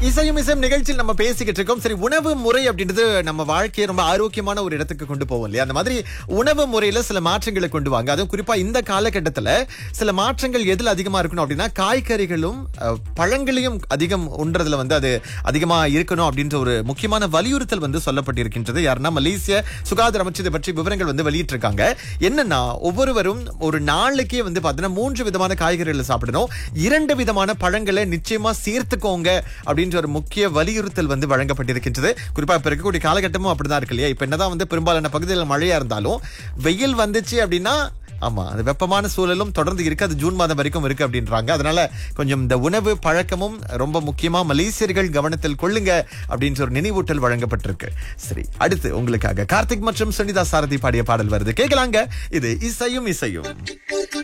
இசையும் இசையும் நிகழ்ச்சியில் நம்ம பேசிக்கிட்டு இருக்கோம் சரி உணவு முறை அப்படின்றது நம்ம வாழ்க்கையை ரொம்ப ஆரோக்கியமான ஒரு இடத்துக்கு கொண்டு போவோம் இல்லையா அந்த மாதிரி உணவு முறையில சில மாற்றங்களை கொண்டு வாங்க அதுவும் குறிப்பா இந்த காலகட்டத்துல சில மாற்றங்கள் எதுல அதிகமா இருக்கணும் அப்படின்னா காய்கறிகளும் அஹ், பழங்களையும் அதிகம் உண்றதுல வந்து அது அதிகமா இருக்கணும் அப்படின்ற ஒரு முக்கியமான வலியுறுத்தல் வந்து சொல்லப்பட்டிருக்கின்றது யாருன்னா மலேசிய சுகாதார அமைச்சர் இதை பற்றி விவரங்கள் வந்து வெளியிட்டிருக்காங்க என்னன்னா ஒவ்வொருவரும் ஒரு நாளைக்கே வந்து பாத்தீங்கன்னா மூன்று விதமான காய்கறிகளை சாப்பிடணும் இரண்டு விதமான பழங்களை நிச்சயமா சேர்த்துக்கோங்க அப்படின்ற ஒரு முக்கிய வலியுறுத்தல் வந்து வழங்கப்பட்டிருக்கின்றது குறிப்பா இப்ப இருக்கக்கூடிய காலகட்டமும் அப்படிதான் இருக்கு இல்லையா இப்ப என்னதான் வந்து பெரும்பாலான பகுதிகளில் மழையா இருந்தாலும் வெயில் வந்துச்சு அப்படின்னா ஆமா அது வெப்பமான சூழலும் தொடர்ந்து இருக்கு அது ஜூன் மாதம் வரைக்கும் இருக்கு அப்படின்றாங்க அதனால கொஞ்சம் இந்த உணவு பழக்கமும் ரொம்ப முக்கியமா மலேசியர்கள் கவனத்தில் கொள்ளுங்க அப்படின்ற ஒரு நினைவூட்டல் வழங்கப்பட்டிருக்கு சரி அடுத்து உங்களுக்காக கார்த்திக் மற்றும் சுனிதா சாரதி பாடிய பாடல் வருது கேட்கலாங்க இது இசையும் இசையும்